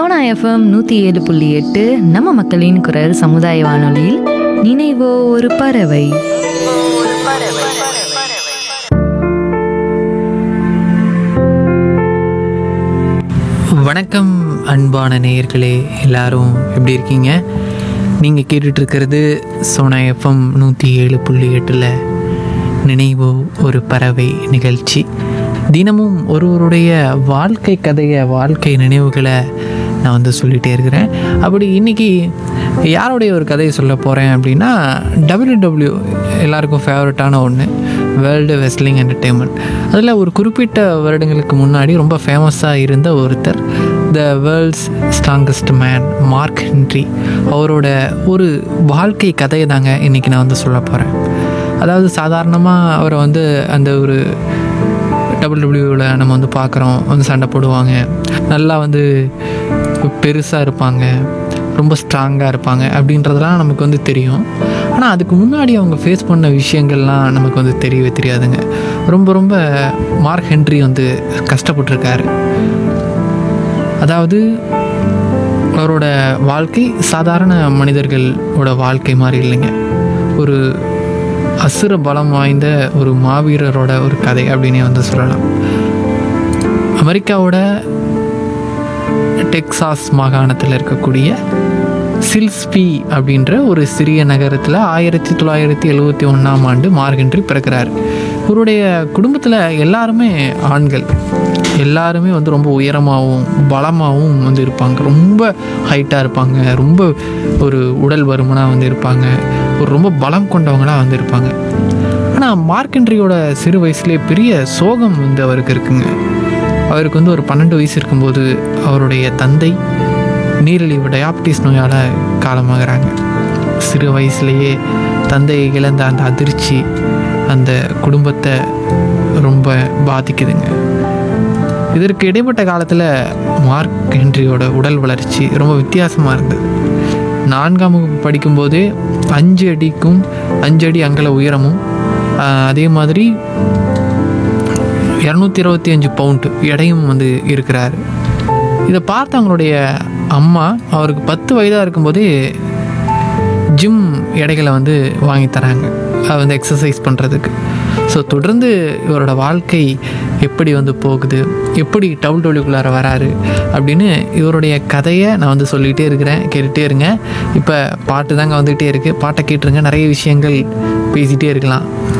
Sona FM நூற்றி ஏழு புள்ளி எட்டு நம்ம மக்களின் குரல் சமுதாய வானொலியில் நினைவோ ஒரு பறவை வணக்கம் அன்பான நேயர்களே எல்லாரும் எப்படி இருக்கீங்க நீங்கள் கேட்டுட்டு இருக்கிறது சோனா எஃப்எம் நூற்றி ஏழு புள்ளி எட்டில் நினைவோ ஒரு பறவை நிகழ்ச்சி தினமும் ஒருவருடைய வாழ்க்கை கதையை வாழ்க்கை நினைவுகளை நான் வந்து சொல்லிகிட்டே இருக்கிறேன் அப்படி இன்றைக்கி யாருடைய ஒரு கதையை சொல்ல போகிறேன் அப்படின்னா டபிள்யூ எல்லாருக்கும் ஃபேவரட்டான ஒன்று வேர்ல்டு வெஸ்லிங் என்டர்டெயின்மெண்ட் அதில் ஒரு குறிப்பிட்ட வருடங்களுக்கு முன்னாடி ரொம்ப ஃபேமஸாக இருந்த ஒருத்தர் the world's strongest man Mark Henry அவரோட ஒரு வாழ்க்கை கதையை தாங்க இன்றைக்கி நான் வந்து சொல்ல போகிறேன் அதாவது சாதாரணமாக அவரை வந்து அந்த ஒரு டபிள்யூடபிள்யூவில் நம்ம வந்து பார்க்குறோம் வந்து சண்டை போடுவாங்க நல்லா வந்து பெருசாக இருப்பாங்க ரொம்ப ஸ்ட்ராங்காக இருப்பாங்க அப்படின்றதெல்லாம் நமக்கு வந்து தெரியும் ஆனால் அதுக்கு முன்னாடி அவங்க ஃபேஸ் பண்ண விஷயங்கள்லாம் நமக்கு வந்து தெரியவே தெரியாதுங்க ரொம்ப ரொம்ப மார்க் ஹென்ரி வந்து கஷ்டப்பட்டிருக்காரு அதாவது அவரோட வாழ்க்கை சாதாரண மனிதர்களோட வாழ்க்கை மாதிரி இல்லைங்க ஒரு அசுர பலம் வாய்ந்த ஒரு மாவீரரோட ஒரு கதை அப்படின்னே வந்து சொல்லலாம் அமெரிக்காவோட டெக்சாஸ் மாகாணத்தில் இருக்கக்கூடிய சில்ஸ்பி அப்படின்ற ஒரு சிறிய நகரத்தில் ஆயிரத்தி தொள்ளாயிரத்தி எழுவத்தி ஒன்றாம் ஆண்டு மார்கென்றி பிறக்கிறார் இவருடைய குடும்பத்தில் எல்லாருமே ஆண்கள் எல்லாருமே வந்து ரொம்ப உயரமாகவும் பலமாகவும் வந்து இருப்பாங்க ரொம்ப ஹைட்டாக இருப்பாங்க ரொம்ப ஒரு உடல் பருமனாக வந்து இருப்பாங்க ஒரு ரொம்ப பலம் கொண்டவங்களாக வந்து இருப்பாங்க ஆனால் மார்க்கென்ட்ரியோட சிறு வயசுலேயே பெரிய சோகம் வந்து அவருக்கு இருக்குங்க அவருக்கு வந்து ஒரு பன்னெண்டு வயசு இருக்கும்போது அவருடைய தந்தை நீரிழிவு டயாபிட்டிஸ் நோயால் காலமாகறாங்க சிறு வயசுலேயே தந்தையை இழந்த அந்த அதிர்ச்சி அந்த குடும்பத்தை ரொம்ப பாதிக்குதுங்க இதற்கு இடைப்பட்ட காலத்தில் மார்க் ஹென்ரியோட உடல் வளர்ச்சி ரொம்ப வித்தியாசமாக இருந்தது நான்காம் வகுப்பு படிக்கும்போதே அஞ்சு அடிக்கும் அஞ்சு அடி அங்கல உயரமும் ஆஹ், அதே மாதிரி இரநூத்தி இருபத்தி அஞ்சு பவுண்டு எடையும் வந்து இருக்கிறார் இதை பார்த்து அவங்களுடைய அம்மா அவருக்கு பத்து வயதாக இருக்கும்போதே ஜிம் எடைகளை வந்து வாங்கி தராங்க அது வந்து எக்ஸசைஸ் பண்ணுறதுக்கு ஸோ தொடர்ந்து இவரோட வாழ்க்கை எப்படி வந்து போகுது எப்படி டவுல் டவுலுக்குள்ளார வராரு அப்படின்னு இவருடைய கதையை நான் வந்து சொல்லிகிட்டே இருக்கிறேன் கேட்டுகிட்டே இருங்க இப்போ பாட்டு தாங்க வந்துகிட்டே இருக்குது பாட்டை கேட்டுருங்க நிறைய விஷயங்கள் பேசிகிட்டே இருக்கலாம்